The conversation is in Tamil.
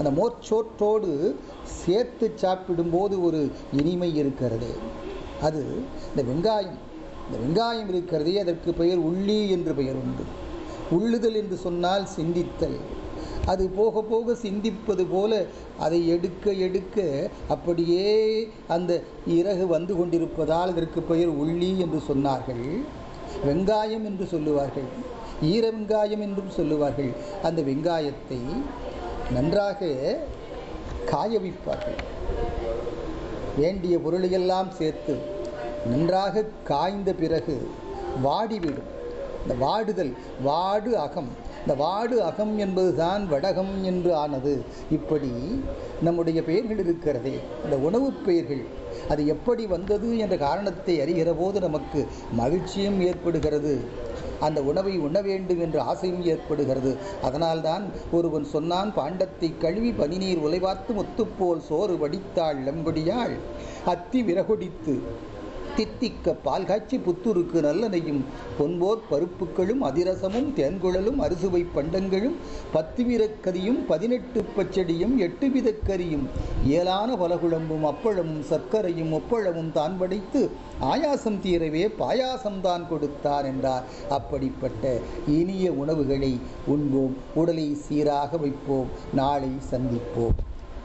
அந்த மோர்ச்சோற்றோடு சேர்த்து சாப்பிடும்போது ஒரு இனிமை இருக்கிறது அது இந்த வெங்காயம் இந்த வெங்காயம் இருக்கிறதே அதற்கு பெயர் உள்ளி என்று பெயர் உண்டு உள்ளுதல் என்று சொன்னால் சிந்தித்தல் அது போக போக சிந்திப்பது போல அதை எடுக்க எடுக்க அப்படியே அந்த இறகு வந்து கொண்டிருப்பதால் இதற்கு பெயர் உள்ளி என்று சொன்னார்கள் வெங்காயம் என்று சொல்லுவார்கள் ஈர வெங்காயம் என்றும் சொல்லுவார்கள் அந்த வெங்காயத்தை நன்றாக காய வைப்பார்கள் வேண்டிய பொருளையெல்லாம் சேர்த்து நன்றாக காய்ந்த பிறகு வாடிவிடும் இந்த வாடுதல் வாடு அகம் இந்த வாடு அகம் என்பதுதான் வடகம் என்று ஆனது இப்படி நம்முடைய பெயர்கள் இருக்கிறதே இந்த உணவுப் பெயர்கள் அது எப்படி வந்தது என்ற காரணத்தை அறிகிற போது நமக்கு மகிழ்ச்சியும் ஏற்படுகிறது அந்த உணவை உண்ண வேண்டும் என்ற ஆசையும் ஏற்படுகிறது அதனால்தான் ஒருவன் சொன்னான் பாண்டத்தை கழுவி பனிநீர் உலைவார்த்து முத்துப்போல் சோறு வடித்தாள் லம்படியாள் அத்தி விறகொடித்து தித்திக்க பால் காய்ச்சி புத்துருக்கு நல்லனையும் பொன்போர் பருப்புகளும் அதிரசமும் தேன்குழலும் அறுசுவை பண்டங்களும் பத்து வீரக்கதியும் பதினெட்டு பச்சடியும் எட்டு விதக்கரியும் ஏலான பலகுழம்பும் அப்பழமும் சர்க்கரையும் ஒப்பழமும் தான் படைத்து ஆயாசம் தீரவே பாயாசம் தான் கொடுத்தார் என்றார் அப்படிப்பட்ட இனிய உணவுகளை உண்போம் உடலை சீராக வைப்போம் நாளை சந்திப்போம்